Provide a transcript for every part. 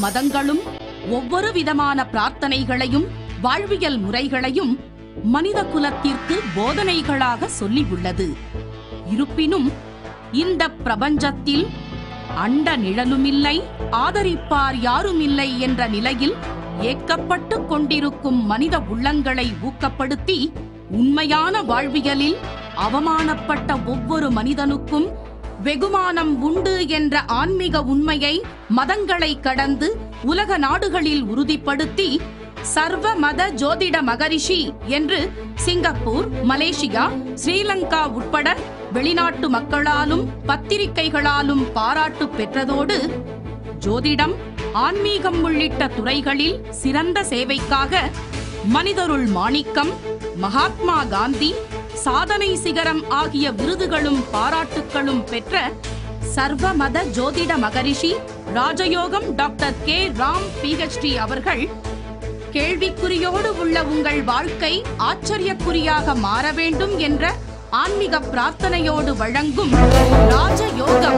மதங்களும் ஒவ்வொரு விதமான பிரார்த்தனைகளையும் வாழ்வியல் முறைகளையும் மனித குலத்திற்கு போதனைகளாக சொல்லியுள்ளது இருப்பினும் இந்த பிரபஞ்சத்தில் அண்ட நிழலுமில்லை ஆதரிப்பார் யாருமில்லை என்ற நிலையில் ஏக்கப்பட்டு கொண்டிருக்கும் மனித உள்ளங்களை ஊக்கப்படுத்தி உண்மையான வாழ்வியலில் அவமானப்பட்ட ஒவ்வொரு மனிதனுக்கும் வெகுமானம் உண்டு என்ற ஆன்மீக உண்மையை மதங்களை கடந்து உலக நாடுகளில் உறுதிப்படுத்தி சர்வ மத ஜோதிட மகரிஷி என்று சிங்கப்பூர் மலேசியா ஸ்ரீலங்கா உட்பட வெளிநாட்டு மக்களாலும் பத்திரிகைகளாலும் பாராட்டு பெற்றதோடு ஜோதிடம் ஆன்மீகம் உள்ளிட்ட துறைகளில் சிறந்த சேவைக்காக மனிதருள் மாணிக்கம் மகாத்மா காந்தி சாதனை சிகரம் ஆகிய விருதுகளும் பாராட்டுக்களும் பெற்ற சர்வமத ஜோதிட மகரிஷி ராஜயோகம் டாக்டர் கே ராம் பிஹெச்டி அவர்கள் கேள்விக்குறியோடு உள்ள உங்கள் வாழ்க்கை ஆச்சரியக்குறியாக மாற வேண்டும் என்ற ஆன்மீக பிரார்த்தனையோடு வழங்கும் ராஜயோகம்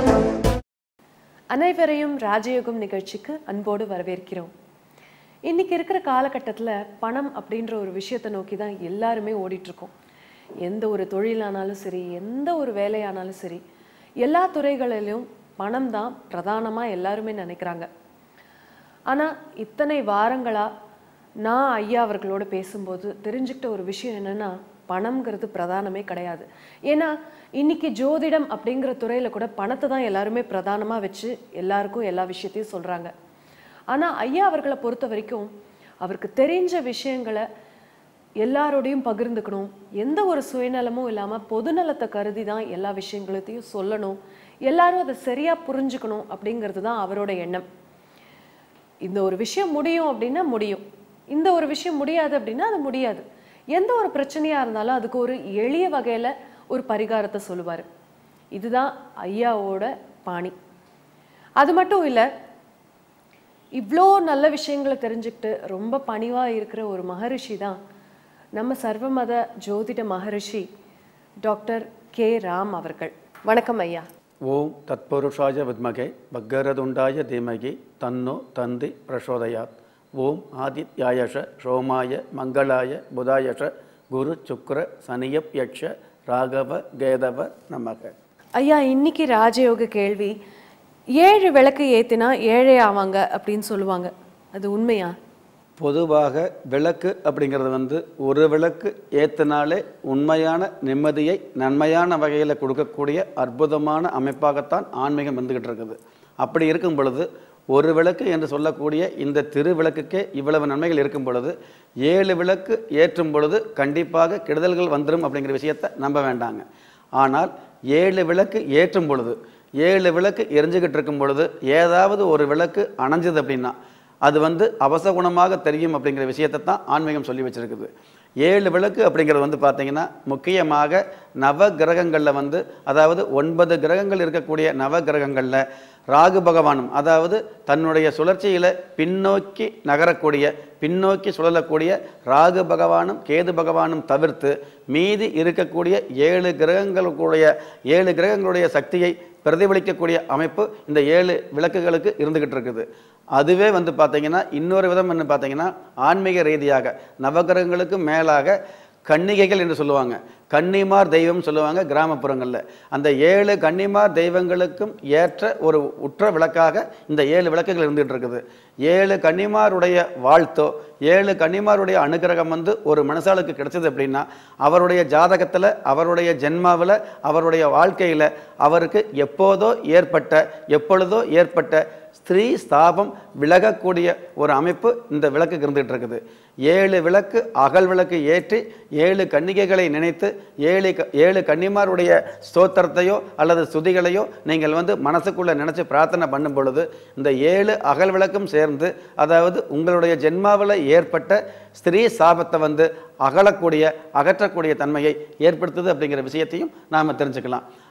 அனைவரையும் ராஜயோகம் நிகழ்ச்சிக்கு அன்போடு வரவேற்கிறோம் இன்னைக்கு இருக்கிற காலகட்டத்தில் பணம் அப்படின்ற ஒரு விஷயத்தை நோக்கி தான் எல்லாருமே ஓடிட்டு இருக்கோம் எந்த ஒரு தொழிலானாலும் சரி எந்த ஒரு வேலையானாலும் சரி எல்லா துறைகளிலும் பணம் தான் பிரதானமாக எல்லாருமே நினைக்கிறாங்க ஆனால் இத்தனை வாரங்களா நான் ஐயா அவர்களோட பேசும்போது தெரிஞ்சுக்கிட்ட ஒரு விஷயம் என்னன்னா பணம்ங்கிறது பிரதானமே கிடையாது ஏன்னா இன்னைக்கு ஜோதிடம் அப்படிங்கிற துறையில கூட பணத்தை தான் எல்லாருமே பிரதானமாக வச்சு எல்லாருக்கும் எல்லா விஷயத்தையும் சொல்றாங்க ஆனா ஐயா அவர்களை பொறுத்த வரைக்கும் அவருக்கு தெரிஞ்ச விஷயங்களை எல்லாரோடையும் பகிர்ந்துக்கணும் எந்த ஒரு சுயநலமும் இல்லாம பொதுநலத்தை கருதி தான் எல்லா விஷயங்களையும் சொல்லணும் எல்லாரும் அதை சரியா புரிஞ்சுக்கணும் அப்படிங்கிறது தான் அவரோட எண்ணம் இந்த ஒரு விஷயம் முடியும் அப்படின்னா முடியும் இந்த ஒரு விஷயம் முடியாது அப்படின்னா அது முடியாது எந்த ஒரு பிரச்சனையா இருந்தாலும் அதுக்கு ஒரு எளிய வகையில ஒரு பரிகாரத்தை சொல்லுவார் இதுதான் ஐயாவோட பாணி அது மட்டும் இல்லை இவ்வளோ நல்ல விஷயங்களை தெரிஞ்சுக்கிட்டு ரொம்ப பணிவாக இருக்கிற ஒரு மகரிஷி தான் நம்ம சர்வமத ஜோதிட மகரிஷி டாக்டர் கே ராம் அவர்கள் வணக்கம் ஐயா ஓம் தத்புருஷாய வித்மகே பக்கரதுண்டாய தீமகி தன்னோ தந்தி பிரசோதயாத் ஓம் ஆதித்யாயஷ சோமாய மங்களாய புதாயஷ குரு சுக்ர சனியப் யக்ஷ ராகவ கேதவ நமக ஐயா இன்னைக்கு ராஜயோக கேள்வி ஏழு விளக்கு ஏத்தினா ஏழை ஆவாங்க அப்படின்னு சொல்லுவாங்க அது உண்மையா பொதுவாக விளக்கு அப்படிங்கிறது வந்து ஒரு விளக்கு ஏற்றினாலே உண்மையான நிம்மதியை நன்மையான வகையில் கொடுக்கக்கூடிய அற்புதமான அமைப்பாகத்தான் ஆன்மீகம் வந்துக்கிட்டு இருக்குது அப்படி இருக்கும் பொழுது ஒரு விளக்கு என்று சொல்லக்கூடிய இந்த திரு விளக்குக்கே இவ்வளவு நன்மைகள் இருக்கும் பொழுது ஏழு விளக்கு ஏற்றும் பொழுது கண்டிப்பாக கெடுதல்கள் வந்துடும் அப்படிங்கிற விஷயத்தை நம்ப வேண்டாங்க ஆனால் ஏழு விளக்கு ஏற்றும் பொழுது ஏழு விளக்கு எரிஞ்சுக்கிட்டு இருக்கும் பொழுது ஏதாவது ஒரு விளக்கு அணைஞ்சது அப்படின்னா அது வந்து அவசகுணமாக தெரியும் அப்படிங்கிற விஷயத்தை தான் ஆன்மீகம் சொல்லி வச்சிருக்குது ஏழு விளக்கு அப்படிங்கிறது வந்து பார்த்தீங்கன்னா முக்கியமாக நவ கிரகங்களில் வந்து அதாவது ஒன்பது கிரகங்கள் இருக்கக்கூடிய நவ கிரகங்களில் ராகு பகவானும் அதாவது தன்னுடைய சுழற்சியில் பின்னோக்கி நகரக்கூடிய பின்னோக்கி சுழலக்கூடிய ராகு பகவானும் கேது பகவானும் தவிர்த்து மீதி இருக்கக்கூடிய ஏழு கிரகங்களுடைய ஏழு கிரகங்களுடைய சக்தியை பிரதிபலிக்கக்கூடிய அமைப்பு இந்த ஏழு விளக்குகளுக்கு இருந்துகிட்டு இருக்குது அதுவே வந்து பார்த்தீங்கன்னா இன்னொரு விதம் என்ன பார்த்தீங்கன்னா ஆன்மீக ரீதியாக நவகிரகங்களுக்கு மேலாக கன்னிகைகள் என்று சொல்லுவாங்க கன்னிமார் தெய்வம் சொல்லுவாங்க கிராமப்புறங்களில் அந்த ஏழு கன்னிமார் தெய்வங்களுக்கும் ஏற்ற ஒரு உற்ற விளக்காக இந்த ஏழு விளக்குகள் இருந்துகிட்டு இருக்குது ஏழு கன்னிமாருடைய வாழ்த்தோ ஏழு கன்னிமாருடைய அனுகிரகம் வந்து ஒரு மனுஷாளுக்கு கிடைச்சது அப்படின்னா அவருடைய ஜாதகத்தில் அவருடைய ஜென்மாவில் அவருடைய வாழ்க்கையில் அவருக்கு எப்போதோ ஏற்பட்ட எப்பொழுதோ ஏற்பட்ட ஸ்திரீ ஸ்தாபம் விலகக்கூடிய ஒரு அமைப்பு இந்த விளக்குக்கு இருந்துகிட்டு இருக்குது ஏழு விளக்கு அகல் விளக்கு ஏற்றி ஏழு கன்னிகைகளை நினைத்து ஏழு க- ஏழு கன்னிமாருடைய ஸ்தோத்திரத்தையோ அல்லது சுதிகளையோ நீங்கள் வந்து மனசுக்குள்ளே நினச்சி பிரார்த்தனை பண்ணும் பொழுது இந்த ஏழு அகல் விளக்கும் சேர்ந்து அதாவது உங்களுடைய ஜென்மாவில் ஏற்பட்ட ஸ்திரீ சாபத்தை வந்து அகலக்கூடிய அகற்றக்கூடிய தன்மையை ஏற்படுத்துது அப்படிங்கிற விஷயத்தையும் நாம் தெரிஞ்சுக்கலாம்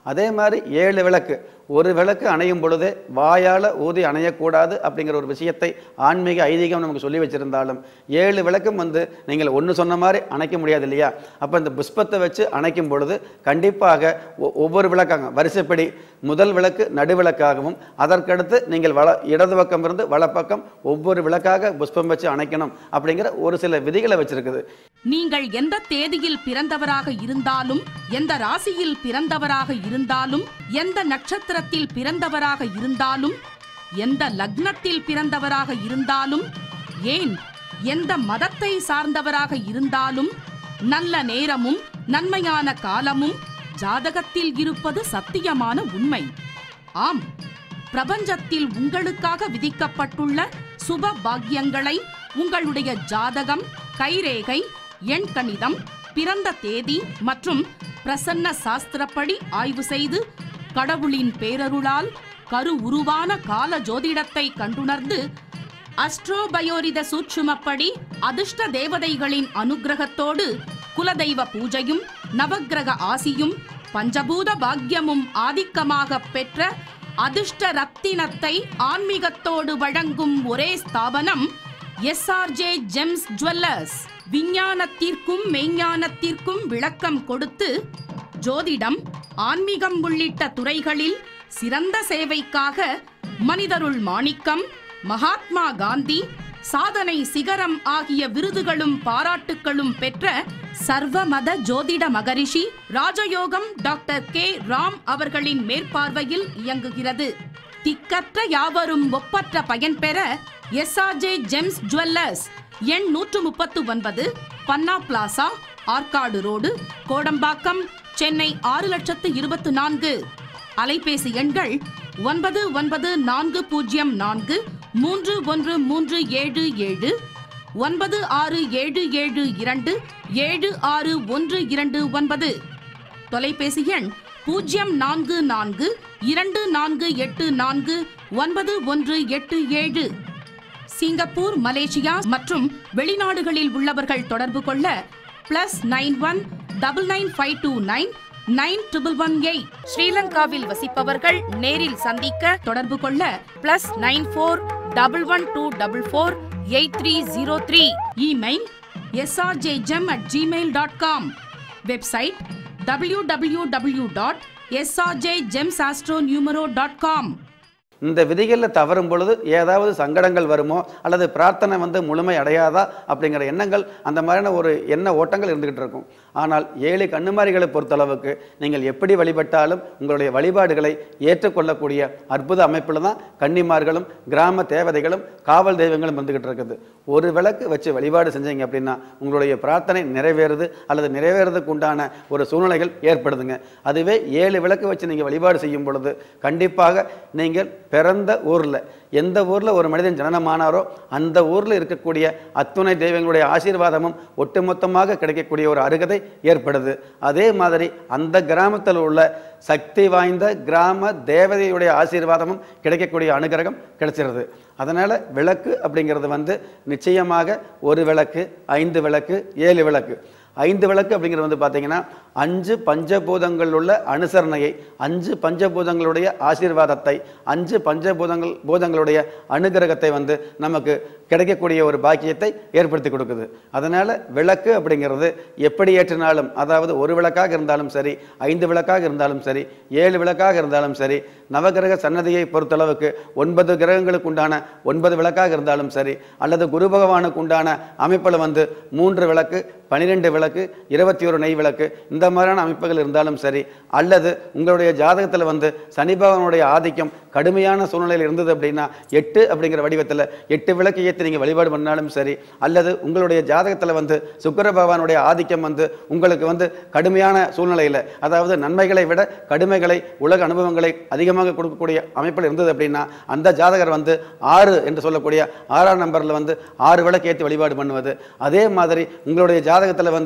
அதே மாதிரி ஏழு விளக்கு ஒரு விளக்கு அணையும் பொழுதே வாயால் ஊதி அணையக்கூடாது அப்படிங்கிற ஒரு விஷயத்தை ஆன்மீக ஐதீகம் நமக்கு சொல்லி வச்சிருந்தாலும் ஏழு விளக்கும் வந்து நீங்கள் ஒன்று சொன்ன மாதிரி அணைக்க முடியாது இல்லையா அப்போ இந்த புஷ்பத்தை வச்சு அணைக்கும் பொழுது கண்டிப்பாக ஒ- ஒவ்வொரு விளக்காக வரிசைப்படி முதல் விளக்கு நடுவிளக்காகவும் அதற்கடுத்து நீங்கள் வள இடது பக்கம் இருந்து வலப்பக்கம் ஒவ்வொரு விளக்காக புஷ்பம் வச்சு அணைக்கணும் அப்படிங்கிற ஒரு சில விதிகளை வச்சிருக்குது நீங்கள் எந்த தேதியில் பிறந்தவராக இருந்தாலும் எந்த ராசியில் பிறந்தவராக இருந்தாலும் எந்த நட்சத்திரத்தில் பிறந்தவராக இருந்தாலும் எந்த லக்னத்தில் பிறந்தவராக இருந்தாலும் ஏன் எந்த மதத்தை சார்ந்தவராக இருந்தாலும் நல்ல நேரமும் நன்மையான காலமும் ஜாதகத்தில் இருப்பது சத்தியமான உண்மை ஆம் பிரபஞ்சத்தில் உங்களுக்காக விதிக்கப்பட்டுள்ள சுப பாக்கியங்களை உங்களுடைய ஜாதகம் கைரேகை எண் கணிதம் பிறந்த தேதி மற்றும் பிரசன்ன சாஸ்திரப்படி ஆய்வு செய்து கடவுளின் பேரருளால் கரு உருவான கால ஜோதிடத்தை கண்டுணர்ந்து அஸ்ட்ரோபயோரித சூட்சுமப்படி அதிர்ஷ்ட தேவதைகளின் அனுக்கிரகத்தோடு குலதெய்வ பூஜையும் நவக்கிரக ஆசியும் பஞ்சபூத பாக்கியமும் ஆதிக்கமாக பெற்ற அதிர்ஷ்ட ரத்தினத்தை ஆன்மீகத்தோடு வழங்கும் ஒரே ஸ்தாபனம் எஸ்ஆர்ஜே ஜெம்ஸ் ஜுவல்லர்ஸ் விஞ்ஞானத்திற்கும் மெய்ஞானத்திற்கும் விளக்கம் கொடுத்து ஜோதிடம் ஆன்மீகம் உள்ளிட்ட துறைகளில் சிறந்த சேவைக்காக மனிதருள் மாணிக்கம் மகாத்மா காந்தி சாதனை சிகரம் ஆகிய விருதுகளும் பாராட்டுக்களும் பெற்ற சர்வமத ஜோதிட மகரிஷி ராஜயோகம் டாக்டர் கே ராம் அவர்களின் மேற்பார்வையில் இயங்குகிறது திக்கற்ற யாவரும் ஒப்பற்ற பயன் பெற எஸ்ஆர்ஜே ஜெம்ஸ் ஜுவல்லர்ஸ் எண் நூற்று முப்பத்து ஒன்பது பன்னா பிளாசா ஆற்காடு ரோடு கோடம்பாக்கம் சென்னை ஆறு லட்சத்து இருபத்து நான்கு அலைபேசி எண்கள் ஒன்பது ஒன்பது நான்கு பூஜ்ஜியம் நான்கு மூன்று ஒன்று மூன்று ஏழு ஏழு ஒன்பது ஆறு ஏழு ஏழு இரண்டு ஏழு ஆறு ஒன்று இரண்டு ஒன்பது தொலைபேசி எண் பூஜ்ஜியம் நான்கு நான்கு இரண்டு நான்கு எட்டு நான்கு ஒன்பது ஒன்று எட்டு ஏழு சிங்கப்பூர் மலேசியா மற்றும் வெளிநாடுகளில் உள்ளவர்கள் தொடர்பு கொள்ள plus nine one double nine five two nine nine triple one eight ஸ்ரீலங்காவில் வசிப்பவர்கள் நேரில் சந்திக்க தொடர்பு கொள்ள plus nine four double one two double four eight three zero three email SRJ gem at Gmail dot com website W W W dot SRJ gems astro numero dot com இந்த விதிகளில் தவறும் பொழுது ஏதாவது சங்கடங்கள் வருமோ அல்லது பிரார்த்தனை வந்து முழுமை அடையாதா அப்படிங்கிற எண்ணங்கள் அந்த மாதிரியான ஒரு எண்ண ஓட்டங்கள் இருந்துகிட்டு இருக்கும் ஆனால் ஏழு கண்ணுமாரிகளை பொறுத்தளவுக்கு நீங்கள் எப்படி வழிபட்டாலும் உங்களுடைய வழிபாடுகளை ஏற்றுக்கொள்ளக்கூடிய அற்புத அமைப்பில் தான் கன்னிமார்களும் கிராம தேவதைகளும் காவல் தெய்வங்களும் இருந்துகிட்டு இருக்குது ஒரு விளக்கு வச்சு வழிபாடு செஞ்சீங்க அப்படின்னா உங்களுடைய பிரார்த்தனை நிறைவேறுது அல்லது நிறைவேறதுக்கு உண்டான ஒரு சூழ்நிலைகள் ஏற்படுதுங்க அதுவே ஏழு விளக்கு வச்சு நீங்கள் வழிபாடு செய்யும் பொழுது கண்டிப்பாக நீங்கள் பிறந்த ஊரில் எந்த ஊரில் ஒரு மனிதன் ஜனனமானாரோ அந்த ஊரில் இருக்கக்கூடிய அத்துணை தெய்வங்களுடைய ஆசீர்வாதமும் ஒட்டுமொத்தமாக கிடைக்கக்கூடிய ஒரு அருகதை ஏற்படுது அதே மாதிரி அந்த கிராமத்தில் உள்ள சக்தி வாய்ந்த கிராம தேவதையுடைய ஆசீர்வாதமும் கிடைக்கக்கூடிய அனுகிரகம் கிடைச்சிருது அதனால் விளக்கு அப்படிங்கிறது வந்து நிச்சயமாக ஒரு விளக்கு ஐந்து விளக்கு ஏழு விளக்கு ஐந்து விளக்கு அப்படிங்கிறது வந்து பார்த்தீங்கன்னா அஞ்சு பஞ்சபூதங்கள் உள்ள அனுசரணையை அஞ்சு பஞ்சபூதங்களுடைய ஆசீர்வாதத்தை அஞ்சு பஞ்சபூதங்கள் பூதங்களுடைய அனுகிரகத்தை வந்து நமக்கு கிடைக்கக்கூடிய ஒரு பாக்கியத்தை ஏற்படுத்தி கொடுக்குது அதனால் விளக்கு அப்படிங்கிறது எப்படி ஏற்றினாலும் அதாவது ஒரு விளக்காக இருந்தாலும் சரி ஐந்து விளக்காக இருந்தாலும் சரி ஏழு விளக்காக இருந்தாலும் சரி நவகிரக சன்னதியை பொறுத்தளவுக்கு ஒன்பது கிரகங்களுக்கு உண்டான ஒன்பது விளக்காக இருந்தாலும் சரி அல்லது குரு பகவானுக்கு உண்டான அமைப்பில் வந்து மூன்று விளக்கு பனிரெண்டு விளக்கு இருபத்தி ஒரு நெய் விளக்கு இந்த மாதிரியான அமைப்புகள் இருந்தாலும் சரி அல்லது உங்களுடைய ஜாதகத்தில் வந்து சனி பகவானுடைய ஆதிக்கம் கடுமையான சூழ்நிலையில் இருந்தது அப்படின்னா எட்டு அப்படிங்கிற வடிவத்தில் எட்டு விளக்கு ஏற்றி நீங்கள் வழிபாடு பண்ணாலும் சரி அல்லது உங்களுடைய ஜாதகத்தில் வந்து சுக்கிர பகவானுடைய ஆதிக்கம் வந்து உங்களுக்கு வந்து கடுமையான சூழ்நிலையில் அதாவது நன்மைகளை விட கடுமைகளை உலக அனுபவங்களை அதிகமாக கொடுக்கக்கூடிய அமைப்பில் இருந்தது அப்படின்னா அந்த ஜாதகர் வந்து ஆறு என்று சொல்லக்கூடிய ஆறாம் நம்பரில் வந்து ஆறு விளக்கு ஏற்றி வழிபாடு பண்ணுவது அதே மாதிரி உங்களுடைய ஜாதகத்தில் வந்து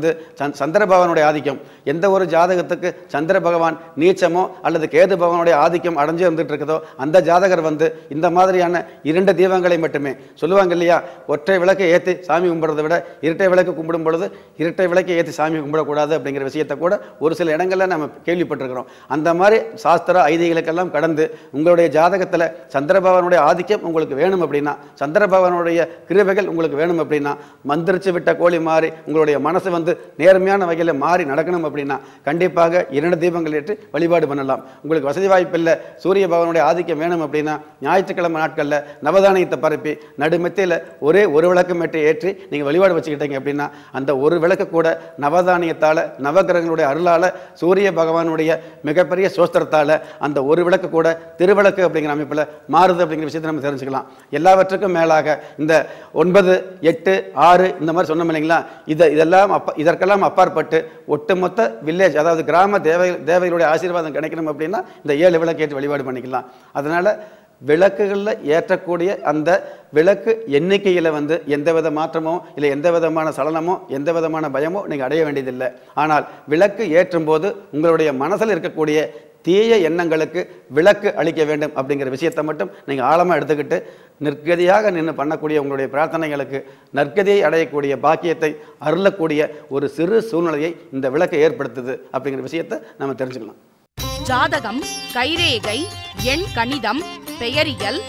வந்து சந்- சந்திர பகவானுடைய ஆதிக்கம் எந்த ஒரு ஜாதகத்துக்கு சந்திர பகவான் நீச்சமோ அல்லது கேது பகவானுடைய ஆதிக்கம் அடைஞ்சு வந்துட்டு இருக்குதோ அந்த ஜாதகர் வந்து இந்த மாதிரியான இரண்டு தீபங்களை மட்டுமே சொல்லுவாங்க இல்லையா ஒற்றை விளக்கை ஏற்றி சாமி கும்பிடுறதை விட இரட்டை விளக்கு கும்பிடும் பொழுது இரட்டை விளக்கை ஏற்றி சாமி கும்பிடக்கூடாது அப்படிங்கிற விஷயத்தை கூட ஒரு சில இடங்கள்ல நம்ம கேள்விப்பட்டிருக்கிறோம் அந்த மாதிரி சாஸ்திர ஐதீகளுக்கெல்லாம் கடந்து உங்களுடைய ஜாதகத்தில் சந்திர பகவானுடைய ஆதிக்கம் உங்களுக்கு வேணும் அப்படின்னா சந்திர பகவானுடைய கிருபைகள் உங்களுக்கு வேணும் அப்படின்னா மந்திரிச்சு விட்ட கோழி மாறி உங்களுடைய மனசு வந்து நேர்மையான வகையில் மாறி நடக்கணும் அப்படின்னா கண்டிப்பாக இரண்டு தீபங்கள் ஏற்றி வழிபாடு பண்ணலாம் உங்களுக்கு வசதி வாய்ப்பு இல்லை சூரிய பகவானுடைய ஆதிக்கம் வேணும் அப்படின்னா ஞாயிற்றுக்கிழமை நாட்களில் நவதானியத்தை பரப்பி நடுமெத்தையில் ஒரே ஒரு விளக்கு மேட்டு ஏற்றி நீங்கள் வழிபாடு வச்சுக்கிட்டீங்க அப்படின்னா அந்த ஒரு விளக்கு கூட நவதானியத்தால் நவகிரகங்களுடைய அருளால் சூரிய பகவானுடைய மிகப்பெரிய சோஸ்திரத்தால் அந்த ஒரு விளக்கு கூட திருவிளக்கு அப்படிங்கிற அமைப்பில் மாறுது அப்படிங்கிற விஷயத்தை நம்ம தெரிஞ்சுக்கலாம் எல்லாவற்றுக்கும் மேலாக இந்த ஒன்பது எட்டு ஆறு இந்த மாதிரி சொன்னோம் இல்லைங்களா இதை இதெல்லாம் அப்ப இதற்கெல்லாம் அப்பாற்பட்டு ஒட்டுமொத்த வில்லேஜ் அதாவது கிராம தேவை தேவைகளுடைய ஆசீர்வாதம் கிடைக்கணும் அப்படின்னா இந்த ஏழு விளக்கு ஏற்றி வழிபாடு பண்ணிக்கலாம் அதனால் விளக்குகளில் ஏற்றக்கூடிய அந்த விளக்கு எண்ணிக்கையில் வந்து எந்த வித மாற்றமோ இல்லை எந்த விதமான சலனமோ எந்த விதமான பயமோ நீங்கள் அடைய வேண்டியதில்லை ஆனால் விளக்கு ஏற்றும் போது உங்களுடைய மனசில் இருக்கக்கூடிய தீய எண்ணங்களுக்கு விளக்கு அளிக்க வேண்டும் அப்படிங்கிற விஷயத்தை மட்டும் நீங்கள் ஆழமாக எடுத்துக்கிட்டு நிற்கதியாக நின்று பண்ணக்கூடிய உங்களுடைய பிரார்த்தனைகளுக்கு நற்கதியை அடையக்கூடிய பாக்கியத்தை அருளக்கூடிய ஒரு சிறு சூழ்நிலையை இந்த விளக்கு ஏற்படுத்துது அப்படிங்கிற விஷயத்தை நம்ம தெரிஞ்சுக்கலாம் ஜாதகம் கைரேகை எண் கணிதம் பெயரியல்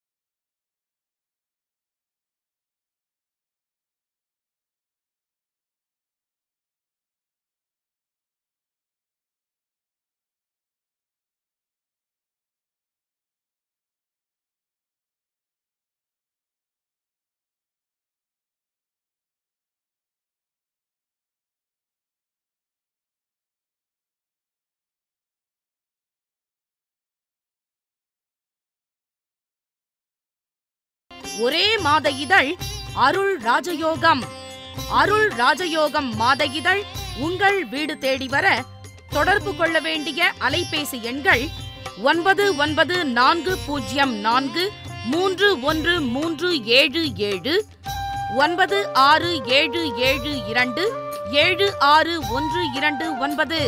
ஒரே மாத இதழ் அருள் ராஜயோகம் அருள் ராஜயோகம் மாத இதழ் உங்கள் வீடு தேடி வர தொடர்பு கொள்ள வேண்டிய அலைபேசி எண்கள் ஒன்பது ஒன்பது நான்கு பூஜ்ஜியம் நான்கு மூன்று ஒன்று மூன்று ஏழு ஏழு ஒன்பது ஆறு ஏழு ஏழு இரண்டு ஏழு ஆறு ஒன்று இரண்டு ஒன்பது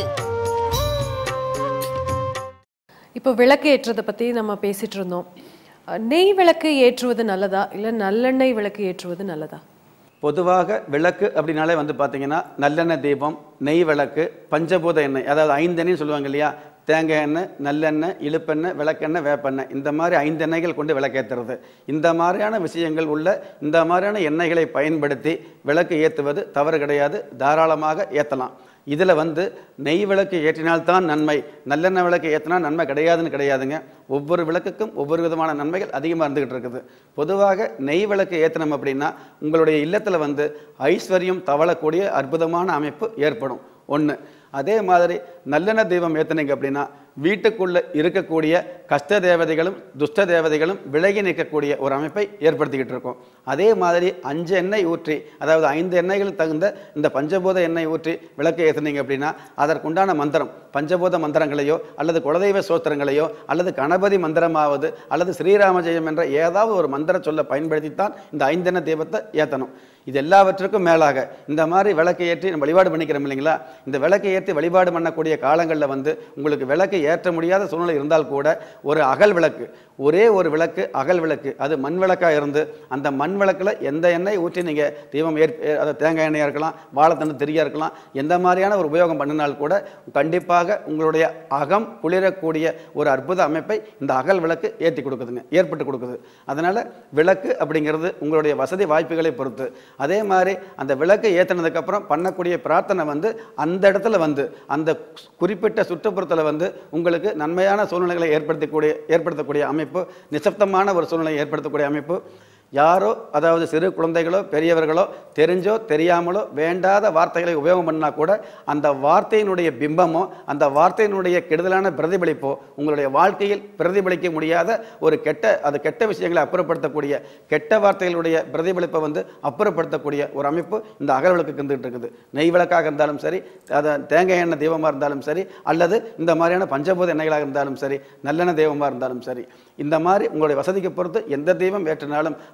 இப்போ விளக்கு ஏற்றுறதை பற்றி நம்ம பேசிட்டு இருந்தோம் அஹ், நெய் விளக்கு ஏற்றுவது நல்லதா இல்லை நல்லெண்ணெய் விளக்கு ஏற்றுவது நல்லதா பொதுவாக விளக்கு அப்படின்னாலே வந்து பார்த்தீங்கன்னா நல்லெண்ணெய் தீபம் நெய் விளக்கு பஞ்சபூத எண்ணெய் அதாவது ஐந்து எண்ணெய் சொல்லுவாங்க இல்லையா தேங்காய் எண்ணெய் நல்லெண்ணெய் இழுப்பெண்ணெய் விளக்கெண்ணெய் வேப்பெண்ணெய் இந்த மாதிரி ஐந்து எண்ணெய்கள் கொண்டு விளக்கேற்றுறது இந்த மாதிரியான விஷயங்கள் உள்ள இந்த மாதிரியான எண்ணெய்களை பயன்படுத்தி விளக்கு ஏற்றுவது தவறு கிடையாது தாராளமாக ஏற்றலாம் இதில் வந்து நெய் விளக்கு ஏற்றினால்தான் நன்மை நல்லெண்ணெய் விளக்கு ஏற்றினா நன்மை கிடையாதுன்னு கிடையாதுங்க ஒவ்வொரு விளக்குக்கும் ஒவ்வொரு விதமான நன்மைகள் அதிகமாக இருந்துகிட்டு இருக்குது பொதுவாக நெய் விளக்கு ஏற்றினோம் அப்படின்னா உங்களுடைய இல்லத்தில் வந்து ஐஸ்வர்யம் தவழக்கூடிய அற்புதமான அமைப்பு ஏற்படும் ஒன்று அதே மாதிரி நல்லெண்ணெய் தீபம் ஏற்றுனீங்க அப்படின்னா வீட்டுக்குள்ளே இருக்கக்கூடிய கஷ்ட தேவதைகளும் துஷ்ட தேவதைகளும் விலகி நிற்கக்கூடிய ஒரு அமைப்பை ஏற்படுத்திக்கிட்டு இருக்கோம் அதே மாதிரி அஞ்சு எண்ணெய் ஊற்றி அதாவது ஐந்து எண்ணெய்கள் தகுந்த இந்த பஞ்சபூத எண்ணெய் ஊற்றி விளக்கு ஏற்றுனீங்க அப்படின்னா அதற்குண்டான மந்திரம் பஞ்சபூத மந்திரங்களையோ அல்லது குலதெய்வ சோத்திரங்களையோ அல்லது கணபதி மந்திரமாவது அல்லது ஸ்ரீராம ஜெயம் என்ற ஏதாவது ஒரு மந்திர சொல்ல பயன்படுத்தித்தான் இந்த ஐந்தெண்ணெய் தீபத்தை ஏற்றணும் இது எல்லாவற்றுக்கும் மேலாக இந்த மாதிரி விளக்கு ஏற்றி நம்ம வழிபாடு பண்ணிக்கிறோம் இல்லைங்களா இந்த விளக்கு ஏற்றி வழிபாடு பண்ணக்கூடிய காலங்களில் வந்து உங்களுக்கு விளக்கு ஏற்ற முடியாத சூழ்நிலை இருந்தால் கூட ஒரு அகல் விளக்கு ஒரே ஒரு விளக்கு அகல் விளக்கு அது மண் விளக்காக இருந்து அந்த மண் விளக்கில் எந்த எண்ணெய் ஊற்றி நீங்கள் தீபம் ஏற் அதை தேங்காய் எண்ணெயாக இருக்கலாம் வாழைத்தண்டு திரியாக இருக்கலாம் எந்த மாதிரியான ஒரு உபயோகம் பண்ணினால் கூட கண்டிப்பாக உங்களுடைய அகம் குளிரக்கூடிய ஒரு அற்புத அமைப்பை இந்த அகல் விளக்கு ஏற்றி கொடுக்குதுங்க ஏற்பட்டு கொடுக்குது அதனால் விளக்கு அப்படிங்கிறது உங்களுடைய வசதி வாய்ப்புகளை பொறுத்து அதே மாதிரி அந்த விளக்கு ஏற்றினதுக்கப்புறம் பண்ணக்கூடிய பிரார்த்தனை வந்து அந்த இடத்துல வந்து அந்த குறிப்பிட்ட சுற்றுப்புறத்தில் வந்து உங்களுக்கு நன்மையான சூழ்நிலைகளை ஏற்படுத்தக்கூடிய ஏற்படுத்தக்கூடிய அமைப்பு நிசப்தமான ஒரு சூழ்நிலையை ஏற்படுத்தக்கூடிய அமைப்பு யாரோ அதாவது சிறு குழந்தைகளோ பெரியவர்களோ தெரிஞ்சோ தெரியாமலோ வேண்டாத வார்த்தைகளை உபயோகம் பண்ணா கூட அந்த வார்த்தையினுடைய பிம்பமோ அந்த வார்த்தையினுடைய கெடுதலான பிரதிபலிப்போ உங்களுடைய வாழ்க்கையில் பிரதிபலிக்க முடியாத ஒரு கெட்ட அது கெட்ட விஷயங்களை அப்புறப்படுத்தக்கூடிய கெட்ட வார்த்தைகளுடைய பிரதிபலிப்பை வந்து அப்புறப்படுத்தக்கூடிய ஒரு அமைப்பு இந்த அகல் விளக்குக்கு இருந்துகிட்டு இருக்குது நெய் விளக்காக இருந்தாலும் சரி அதை தேங்காய் எண்ணெய் தெய்வமாக இருந்தாலும் சரி அல்லது இந்த மாதிரியான பஞ்சபூத எண்ணெய்களாக இருந்தாலும் சரி நல்லெண்ணெய் தெய்வமாக இருந்தாலும் சரி இந்த மாதிரி உங்களுடைய வசதிக்கு பொறுத்து எந்த தெய்வம் ஏற்றினாலும்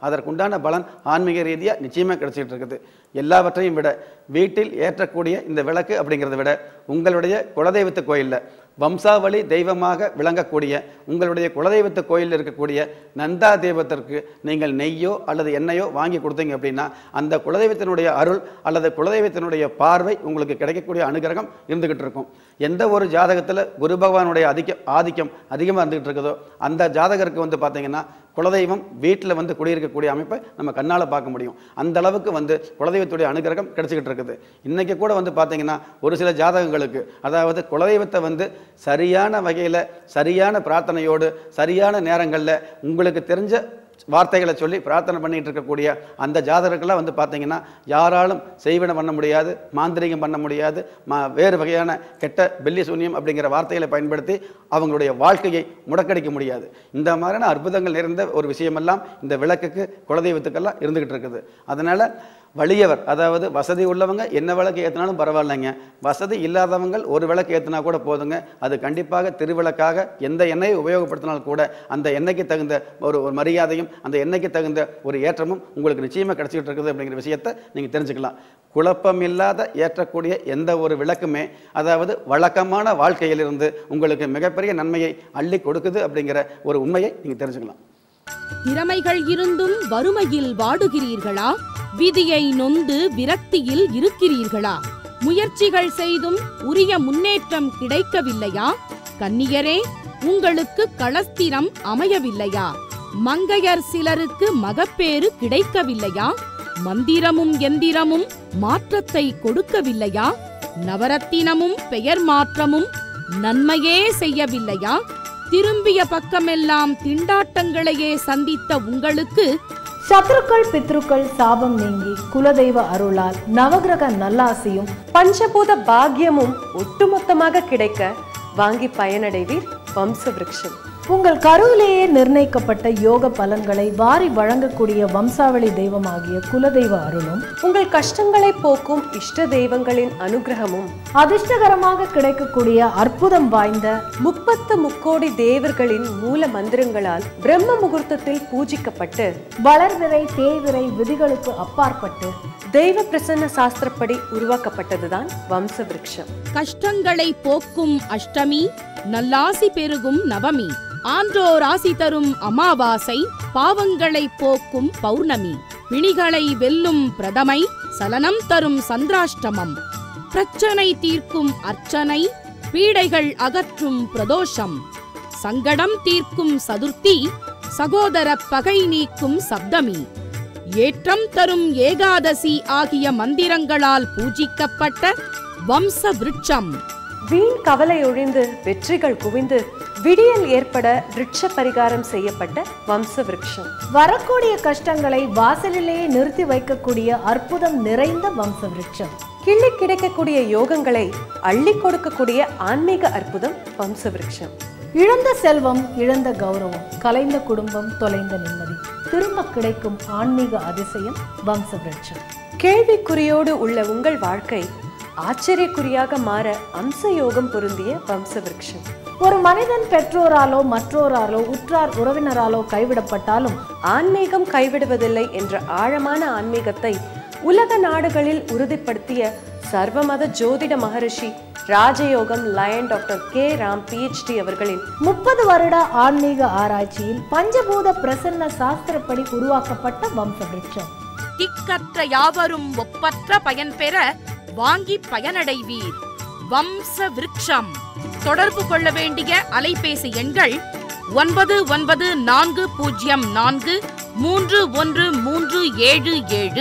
அதற்குண்டான பலன் ஆன்மீக ரீதியாக நிச்சயமாக கிடைச்சிட்டு இருக்குது எல்லாவற்றையும் விட வீட்டில் ஏற்றக்கூடிய இந்த விளக்கு அப்படிங்கிறத விட உங்களுடைய குலதெய்வத்து கோயிலில் வம்சாவளி தெய்வமாக விளங்கக்கூடிய உங்களுடைய குலதெய்வத்து கோயிலில் இருக்கக்கூடிய நந்தா தெய்வத்திற்கு நீங்கள் நெய்யோ அல்லது எண்ணெயோ வாங்கி கொடுத்தீங்க அப்படின்னா அந்த குலதெய்வத்தினுடைய அருள் அல்லது குலதெய்வத்தினுடைய பார்வை உங்களுக்கு கிடைக்கக்கூடிய அனுகிரகம் இருந்துகிட்டு இருக்கும் எந்த ஒரு ஜாதகத்தில் குரு பகவானுடைய அதிகம் ஆதிக்கம் அதிகமாக இருந்துகிட்டு இருக்குதோ அந்த ஜாதகருக்கு வந்து பார்த்தீங்கன்னா குலதெய்வம் வீட்டில் வந்து குடியிருக்கக்கூடிய அமைப்பை நம்ம கண்ணால் பார்க்க முடியும் அந்த அளவுக்கு வந்து குலதெய்வத்துடைய அனுகிரகம் கிடைச்சிக்கிட்டு இருக்குது இன்றைக்கி கூட வந்து பார்த்தீங்கன்னா ஒரு சில ஜாதகங்களுக்கு அதாவது குலதெய்வத்தை வந்து சரியான வகையில் சரியான பிரார்த்தனையோடு சரியான நேரங்களில் உங்களுக்கு தெரிஞ்ச வார்த்தைகளை சொல்லி பிரார்த்தனை பண்ணிட்டு இருக்கக்கூடிய அந்த ஜாதகர்கள்லாம் வந்து பார்த்தீங்கன்னா யாராலும் செய்வன பண்ண முடியாது மாந்திரிகம் பண்ண முடியாது மா வேறு வகையான கெட்ட பெல்லி சூன்யம் அப்படிங்கிற வார்த்தைகளை பயன்படுத்தி அவங்களுடைய வாழ்க்கையை முடக்கடிக்க முடியாது இந்த மாதிரியான அற்புதங்கள் நிறைந்த ஒரு விஷயமெல்லாம் இந்த விளக்குக்கு குலதெய்வத்துக்கெல்லாம் இருந்துகிட்டு இருக்குது அதனால் வலியவர் அதாவது வசதி உள்ளவங்க என்ன விளக்கு ஏற்றினாலும் பரவாயில்லைங்க வசதி இல்லாதவங்க ஒரு விளக்கு ஏற்றினா கூட போதுங்க அது கண்டிப்பாக திருவிளக்காக எந்த எண்ணெயை உபயோகப்படுத்தினாலும் கூட அந்த எண்ணெய்க்கு தகுந்த ஒரு ஒரு மரியாதையும் அந்த எண்ணெய்க்கு தகுந்த ஒரு ஏற்றமும் உங்களுக்கு நிச்சயமாக கிடைச்சிக்கிட்டு இருக்குது அப்படிங்கிற விஷயத்தை நீங்கள் தெரிஞ்சுக்கலாம் குழப்பம் இல்லாத ஏற்றக்கூடிய எந்த ஒரு விளக்குமே அதாவது வழக்கமான வாழ்க்கையிலிருந்து உங்களுக்கு மிகப்பெரிய நன்மையை அள்ளி கொடுக்குது அப்படிங்கிற ஒரு உண்மையை நீங்கள் தெரிஞ்சுக்கலாம் திறமைகள் இருந்தும் வறுமையில் வாடுகிறீர்களா விதியை நொந்து விரக்தியில் இருக்கிறீர்களா முயற்சிகள் செய்தும் உரிய முன்னேற்றம் கிடைக்கவில்லையா கன்னியரே உங்களுக்கு களஸ்திரம் அமையவில்லையா மங்கையர் சிலருக்கு மகப்பேறு கிடைக்கவில்லையா மந்திரமும் எந்திரமும் மாற்றத்தை கொடுக்கவில்லையா நவரத்தினமும் பெயர் மாற்றமும் நன்மையே செய்யவில்லையா திரும்பிய பக்கமெல்லாம் திண்டாட்டங்களையே சந்தித்த உங்களுக்கு சத்ருக்கள் பித்ருக்கள் சாபம் நீங்கி குலதெய்வ அருளால் நவகிரக நல்லாசியும் பஞ்சபூத பாக்கியமும் ஒட்டுமொத்தமாக கிடைக்க வாங்கி பயனடைவீர் வம்ச விருட்சம் உங்கள் கருவிலேயே நிர்ணயிக்கப்பட்ட யோக பலன்களை வாரி வழங்கக்கூடிய வம்சாவளி தெய்வமாகிய குலதெய்வ அருளும் உங்கள் கஷ்டங்களை போக்கும் இஷ்ட தெய்வங்களின் அனுகிரகமும் அதிர்ஷ்டகரமாக கிடைக்கக்கூடிய அற்புதம் வாய்ந்த முப்பத்து முக்கோடி தேவர்களின் மூல மந்திரங்களால் பிரம்ம முகூர்த்தத்தில் பூஜிக்கப்பட்டு வளர்விரை தேய்விரை விதிகளுக்கு அப்பாற்பட்டு தெய்வ பிரசன்ன சாஸ்திரப்படி உருவாக்கப்பட்டதுதான் வம்ச விருட்சம் கஷ்டங்களை போக்கும் அஷ்டமி நல்லாசி பெருகும் நவமி ஆன்றோர் ஆசி தரும் அமாவாசை பாவங்களை போக்கும் பௌர்ணமி பிணிகளை வெல்லும் பிரதமை சலனம் தரும் சந்திராஷ்டமம் பிரச்சனை தீர்க்கும் அர்ச்சனை பீடைகள் அகற்றும் பிரதோஷம் சங்கடம் தீர்க்கும் சதுர்த்தி சகோதர பகை நீக்கும் சப்தமி ஏற்றம் தரும் ஏகாதசி ஆகிய மந்திரங்களால் பூஜிக்கப்பட்ட வம்ச விருட்சம் வீண் கவலை ஒழிந்து வெற்றிகள் குவிந்து விடியல் ஏற்பட விருட்ச பரிகாரம் செய்யப்பட்ட வம்ச விருட்சம் வரக்கூடிய கஷ்டங்களை வாசலிலேயே நிறுத்தி வைக்கக்கூடிய அற்புதம் நிறைந்த வம்ச விருட்சம் கிள்ளி கிடைக்கக்கூடிய யோகங்களை அள்ளி கொடுக்கக்கூடிய ஆன்மீக அற்புதம் வம்ச விருட்சம் இழந்த செல்வம் இழந்த கௌரவம் கலைந்த குடும்பம் தொலைந்த நிம்மதி திரும்ப கிடைக்கும் ஆன்மீக அதிசயம் வம்ச விருட்சம் கேள்விக்குறியோடு உள்ள உங்கள் வாழ்க்கை ஆச்சரியக்குறியாக மாற அம்ச யோகம் பொருந்திய வம்ச விருட்சம் ஒரு மனிதன் பெற்றோராலோ மற்றோராலோ உற்றார் உறவினராலோ கைவிடப்பட்டாலும் ஆன்மீகம் கைவிடுவதில்லை என்ற ஆழமான ஆன்மீகத்தை உலக நாடுகளில் உறுதிப்படுத்திய சர்வமத ஜோதிட மகரிஷி ராஜயோகம் lion doctor K Ram PhD அவர்களின் முப்பது வருட ஆன்மீக ஆராய்ச்சியில் பஞ்சபூத பிரசன்ன சாஸ்திரப்படி உருவாக்கப்பட்ட வம்ச விருட்சம் திக்கற்ற யாவரும் ஒப்பற்ற பயன் பெற வாங்கி பயனடைவீர் வம்ச விருட்சம் தொடர்பு கொள்ள வேண்டிய அலைபேசி எண்கள் ஒன்பது ஒன்பது நான்கு பூஜ்ஜியம் நான்கு மூன்று ஒன்று மூன்று ஏழு ஏழு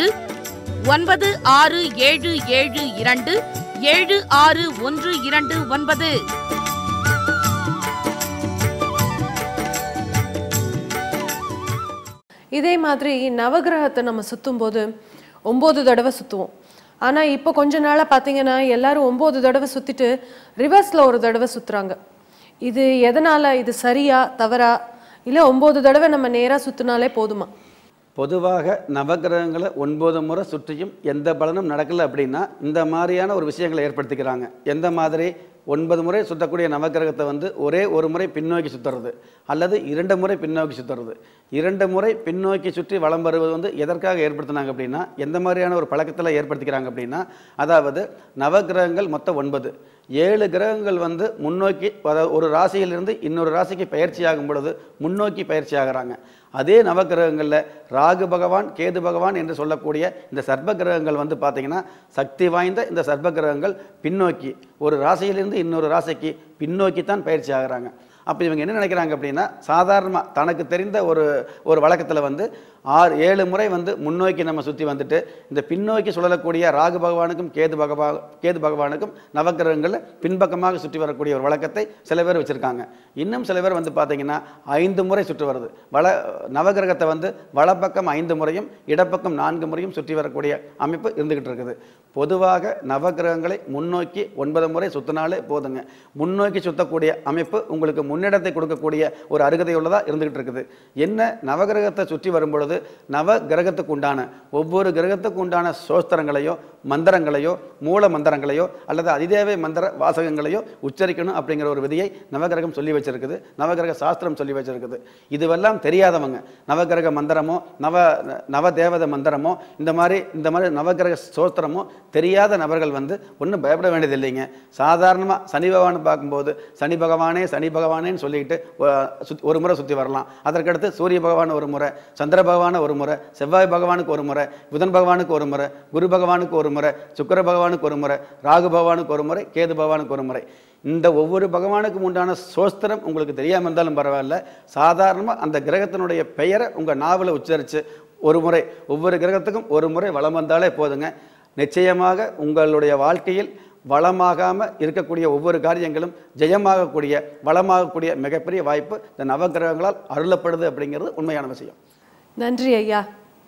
ஒன்பது ஆறு ஏழு ஏழு இரண்டு ஏழு ஆறு ஒன்று இரண்டு ஒன்பது இதே மாதிரி நவகிரகத்தை நம்ம சுத்தும் போது ஒம்பது தடவை சுற்றுவோம் ஆனால் இப்போ கொஞ்ச நாளாக பார்த்தீங்கன்னா எல்லாரும் ஒம்பது தடவை சுற்றிட்டு ரிவர்ஸில் ஒரு தடவை சுற்றுறாங்க இது எதனால் இது சரியா தவறா இல்லை ஒம்பது தடவை நம்ம நேராக சுற்றினாலே போதுமா பொதுவாக நவக்கிரகங்களை ஒன்பது முறை சுற்றியும் எந்த பலனும் நடக்கலை அப்படின்னா இந்த மாதிரியான ஒரு விஷயங்களை ஏற்படுத்திக்கிறாங்க எந்த மாதிரி ஒன்பது முறை சுற்றக்கூடிய நவக்கிரகத்தை வந்து ஒரே ஒரு முறை பின்னோக்கி சுற்றுறது அல்லது இரண்டு முறை பின்னோக்கி சுற்றுறது இரண்டு முறை பின்னோக்கி சுற்றி வலம் வருவது வந்து எதற்காக ஏற்படுத்தினாங்க அப்படின்னா எந்த மாதிரியான ஒரு பழக்கத்தில் ஏற்படுத்திக்கிறாங்க அப்படின்னா அதாவது நவகிரகங்கள் மொத்தம் ஒன்பது ஏழு கிரகங்கள் வந்து முன்னோக்கி அதாவது ஒரு ராசியிலிருந்து இன்னொரு ராசிக்கு பயிற்சி ஆகும் பொழுது முன்னோக்கி பயிற்சி ஆகுறாங்க அதே நவகிரகங்களில் ராகு பகவான் கேது பகவான் என்று சொல்லக்கூடிய இந்த சர்ப்ப கிரகங்கள் வந்து பார்த்தீங்கன்னா சக்தி வாய்ந்த இந்த சர்ப்ப கிரகங்கள் பின்னோக்கி ஒரு ராசியிலிருந்து இன்னொரு ராசிக்கு பின்னோக்கி தான் பயிற்சி ஆகுறாங்க அப்போ இவங்க என்ன நினைக்கிறாங்க அப்படின்னா சாதாரணமாக தனக்கு தெரிந்த ஒரு ஒரு வழக்கத்தில் வந்து ஆறு ஏழு முறை வந்து முன்னோக்கி நம்ம சுற்றி வந்துட்டு இந்த பின்னோக்கி சுழலக்கூடிய ராகு பகவானுக்கும் கேது பகவா கேது பகவானுக்கும் நவக்கிரகங்களில் பின்பக்கமாக சுற்றி வரக்கூடிய ஒரு வழக்கத்தை சில பேர் வச்சுருக்காங்க இன்னும் சில பேர் வந்து பார்த்தீங்கன்னா ஐந்து முறை சுற்றி வருது வள நவகிரகத்தை வந்து வலப்பக்கம் ஐந்து முறையும் இடப்பக்கம் நான்கு முறையும் சுற்றி வரக்கூடிய அமைப்பு இருந்துகிட்டு இருக்குது பொதுவாக நவகிரகங்களை முன்னோக்கி ஒன்பது முறை சுத்தினாலே போதுங்க முன்னோக்கி சுத்தக்கூடிய அமைப்பு உங்களுக்கு முன்னிடத்தை கொடுக்கக்கூடிய ஒரு அருகதை உள்ளதா இருந்துகிட்டு இருக்குது என்ன நவகிரகத்தை சுற்றி வரும் பொழுது நவ கிரகத்துக்கு உண்டான ஒவ்வொரு கிரகத்துக்கு உண்டான சோஸ்திரங்களையோ மந்திரங்களையோ மூல மந்திரங்களையோ அல்லது அதிதேவை மந்திர வாசகங்களையோ உச்சரிக்கணும் அப்படிங்கிற ஒரு விதியை நவகிரகம் சொல்லி வச்சிருக்குது நவகிரக சாஸ்திரம் சொல்லி வச்சிருக்குது இதுவெல்லாம் தெரியாதவங்க நவகிரக மந்திரமோ நவ நவதேவத மந்திரமோ இந்த மாதிரி இந்த மாதிரி நவகிரக சோஸ்திரமோ தெரியாத நபர்கள் வந்து ஒன்றும் பயப்பட வேண்டியது இல்லைங்க சாதாரணமாக சனி பகவான் பார்க்கும்போது சனி பகவானே சனி பகவானேன்னு சொல்லிக்கிட்டு ஒ- சுத்- ஒரு முறை சுற்றி வரலாம் அதற்கடுத்து சூரிய பகவான் ஒரு முறை சந்திர பகவான் ஒரு முறை செவ்வாய் பகவானுக்கு ஒரு முறை புதன் பகவானுக்கு ஒரு முறை குரு பகவானுக்கு ஒரு முறை சுக்கிர பகவானுக்கு ஒரு முறை ராகு பகவானுக்கு ஒரு முறை கேது பகவானுக்கு ஒரு முறை இந்த ஒவ்வொரு பகவானுக்கும் உண்டான சோஸ்திரம் உங்களுக்கு தெரியாமல் இருந்தாலும் பரவாயில்ல சாதாரணமாக அந்த கிரகத்தினுடைய பெயரை உங்கள் நாவல உச்சரித்து ஒரு முறை ஒவ்வொரு கிரகத்துக்கும் ஒரு முறை வலம் வந்தாலே போதுங்க நிச்சயமாக உங்களுடைய வாழ்க்கையில் வளமாகாமல் இருக்கக்கூடிய ஒவ்வொரு காரியங்களும் ஜெயமாகக்கூடிய வளமாகக்கூடிய மிகப்பெரிய வாய்ப்பு இந்த நவகிரகங்களால் அருளப்படுது அப்படிங்கிறது உண்மையான விஷயம் நன்றி ஐயா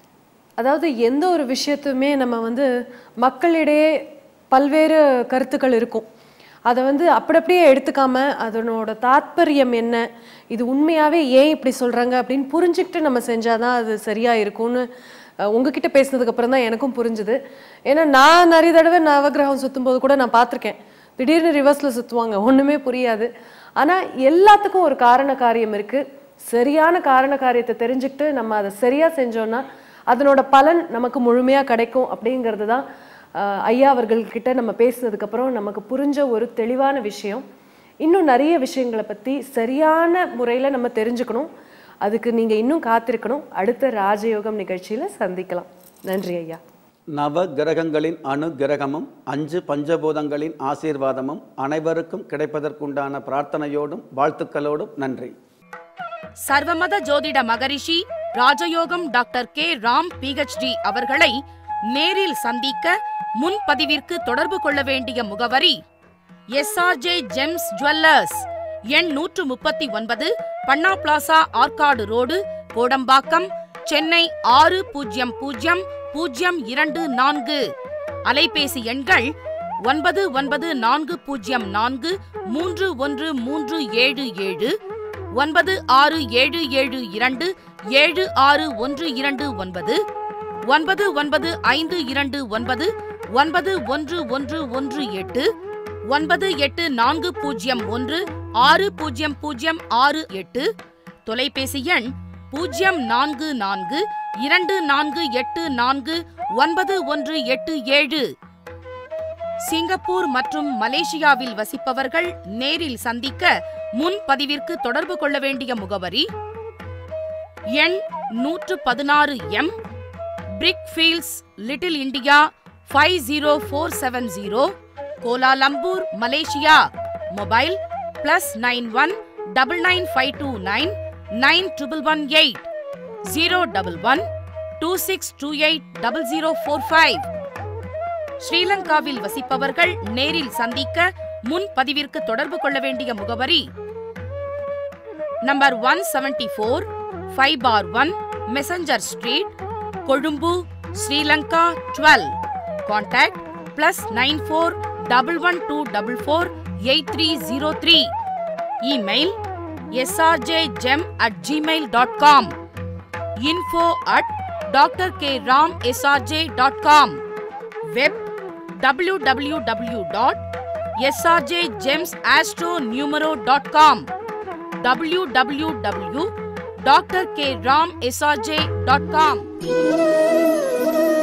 அதாவது எந்த ஒரு விஷயத்துமே நம்ம வந்து மக்களிடையே பல்வேறு கருத்துக்கள் இருக்கும் அதை வந்து அப்படி அப்படியே எடுத்துக்காம அதனோட தாத்பரியம் என்ன இது உண்மையாவே ஏன் இப்படி சொல்றாங்க அப்படின்னு புரிஞ்சுக்கிட்டு நம்ம செஞ்சாதான் அது சரியா இருக்கும்னு அஹ், உங்ககிட்ட பேசினதுக்கு அப்புறம் தான் எனக்கும் புரிஞ்சுது ஏன்னா நான் நிறைய தடவை நவகிரகம் சுத்தும் போது கூட நான் பார்த்துருக்கேன் திடீர்னு ரிவர்ஸ்ல சுத்துவாங்க ஒண்ணுமே புரியாது ஆனா எல்லாத்துக்கும் ஒரு காரண காரியம் இருக்கு சரியான காரண காரியத்தை தெரிஞ்சுக்கிட்டு நம்ம அதை சரியா செஞ்சோம்னா அதனோட பலன் நமக்கு முழுமையா கிடைக்கும் அப்படிங்கிறது தான் ஆஹ், ஐயா அவர்கள்கிட்ட நம்ம பேசினதுக்கு அப்புறம் நமக்கு புரிஞ்ச ஒரு தெளிவான விஷயம் இன்னும் நிறைய விஷயங்களை பத்தி சரியான முறையில நம்ம தெரிஞ்சுக்கணும் அதுக்கு நீங்க இன்னும் காத்திருக்கணும் அடுத்த ராஜயோகம் நிகழ்ச்சியில சந்திக்கலாம் நன்றி ஐயா நவ கிரகங்களின் அனுகிரகமும் அஞ்சு பஞ்சபூதங்களின் ஆசீர்வாதமும் அனைவருக்கும் கிடைப்பதற்குண்டான பிரார்த்தனையோடும் வாழ்த்துக்களோடும் நன்றி சர்வமத ஜோதிட மகரிஷி ராஜயோகம் டாக்டர் கே ராம் பிஹெச்டி அவர்களை நேரில் சந்திக்க முன்பதிவிற்கு தொடர்பு கொள்ள வேண்டிய முகவரி எஸ்ஆர்ஜே ஜெம்ஸ் ஜுவல்லர்ஸ் எண் நூற்று முப்பத்தி ஒன்பது பன்னா பிளாசா ஆற்காடு ரோடு கோடம்பாக்கம் சென்னை ஆறு பூஜ்ஜியம் பூஜ்ஜியம் பூஜ்ஜியம் இரண்டு நான்கு அலைபேசி எண்கள் ஒன்பது ஒன்பது நான்கு பூஜ்ஜியம் நான்கு மூன்று ஒன்று மூன்று ஏழு ஏழு ஒன்பது ஆறு ஏழு ஏழு இரண்டு ஏழு ஆறு ஒன்று இரண்டு ஒன்பது ஒன்பது ஒன்பது ஐந்து இரண்டு ஒன்பது ஒன்பது ஒன்று ஒன்று ஒன்று எட்டு ஒன்பது எட்டு நான்கு பூஜ்ஜியம் ஒன்று ஆறு பூஜ்ஜியம் பூஜ்ஜியம் ஆறு எட்டு தொலைபேசி எண் பூஜ்ஜியம் நான்கு நான்கு இரண்டு நான்கு எட்டு நான்கு ஒன்பது ஒன்று எட்டு ஏழு சிங்கப்பூர் மற்றும் மலேசியாவில் வசிப்பவர்கள் நேரில் சந்திக்க முன்பதிவிற்கு தொடர்பு கொள்ள வேண்டிய முகவரி எண் நூற்று பதினாறு M brick fields little India five zero four seven zero Kuala Lumpur Malaysia mobile plus nine one double nine five two nine nine triple one eight zero double one two six two eight double zero four five ஸ்ரீலங்காவில் வசிப்பவர்கள் நேரில் சந்திக்க முன்பதிவிற்கு தொடர்பு கொள்ள வேண்டிய முகவரி number one seventy four five bar one messenger street Colombo Sri Lanka டுவெல் contact plus nine four double one two double four eight three zero three email SRJ gem at Gmail dot com info at drkramsrj.com web www.srjgemsastronumero.com www doctor K Ram SRJ dot com